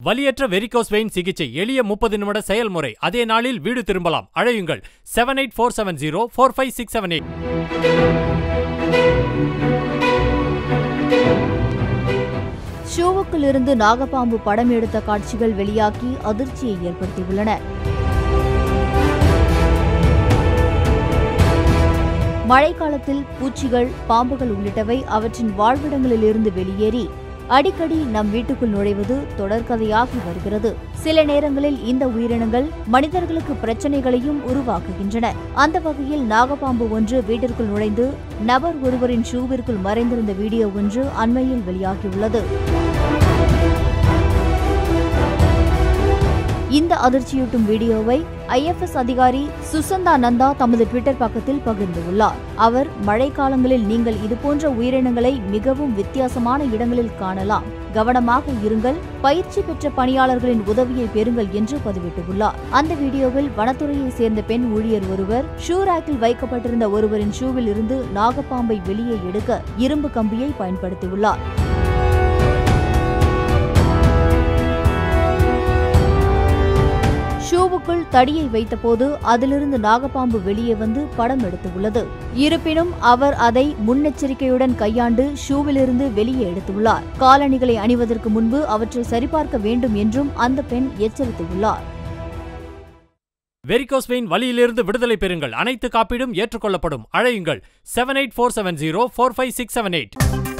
வலியற்ற varicose vein சிகிச்சை எளிய முப்பது நிமிட செயல்முறை அதே நாளில் வீடு திரும்பலாம் அழையுங்கள் seven eight four seven zero four five six seven eight ஷோவுக்குள் இருந்து நாகப்பாம்பு படம் எடுத்த காட்சிகள் வெளியாகி அதிர்ச்சியை ஏற்படுத்தியுள்ளன மழைக்காலத்தில் பூச்சிகள் பாம்புகள் உள்ளிட்டவை அவற்றின் வாழ்விடங்களிலிருந்து வெளியேறி அடிக்கடி நம் வீட்டுக்குள் நுழைவது தொடர்கதையாகி வருகிறது சில நேரங்களில் இந்த உயிரினங்கள் மனிதர்களுக்கு பிரச்சனைகளையும் உருவாக்குகின்றன அந்த வகையில் நாகப்பாம்பு ஒன்று வீட்டிற்குள் நுழைந்து நபர் ஒருவரின் ஷூவிற்குள் மறைந்திருந்த வீடியோ ஒன்று அண்மையில் வெளியாகியுள்ளது இந்த அதிர்ச்சியூட்டும் வீடியோவை ஐஎஃப்எஸ் அதிகாரி சுசந்தா நந்தா தமது ட்விட்டர் பக்கத்தில் பகிர்ந்துள்ளார் அவர் மழைக்காலங்களில் நீங்கள் இதுபோன்ற உயிரினங்களை மிகவும் வித்தியாசமான இடங்களில் காணலாம் கவனமாக இருங்கள் பயிற்சி பெற்ற பணியாளர்களின் உதவியை பெறுங்கள் என்று பதிவிட்டுள்ளார் அந்த வீடியோவில் வனத்துறையை சேர்ந்த பெண் ஊழியர் ஒருவர் ஷூ ரேக்கில் வைக்கப்பட்டிருந்த ஒருவரின் ஷூவில் இருந்து நாகப்பாம்பை வெளியே எடுக்க இரும்பு கம்பியை பயன்படுத்தியுள்ளார் ஷூவுக்குள் தடியை வைத்தபோது அதிலிருந்து நாகப்பாம்பு வெளியே வந்து படம் எடுத்துள்ளது இருப்பினும் அவர் அதை முன்னெச்சரிக்கையுடன் கையாண்டு ஷூவிலிருந்து வெளியே எடுத்துள்ளார் காலணிகளை அணிவதற்கு முன்பு அவற்றை சரிபார்க்க வேண்டும் என்றும் அந்த பெண் எச்சரித்துள்ளார் வெரிகோஸ் வெயின் வலியிலிருந்து விடுதலை பெறுங்கள் அனைத்து காப்பீடும் ஏற்றுக்கொள்ளப்படும் அழையுங்கள் seven eight four seven zero four five six seven eight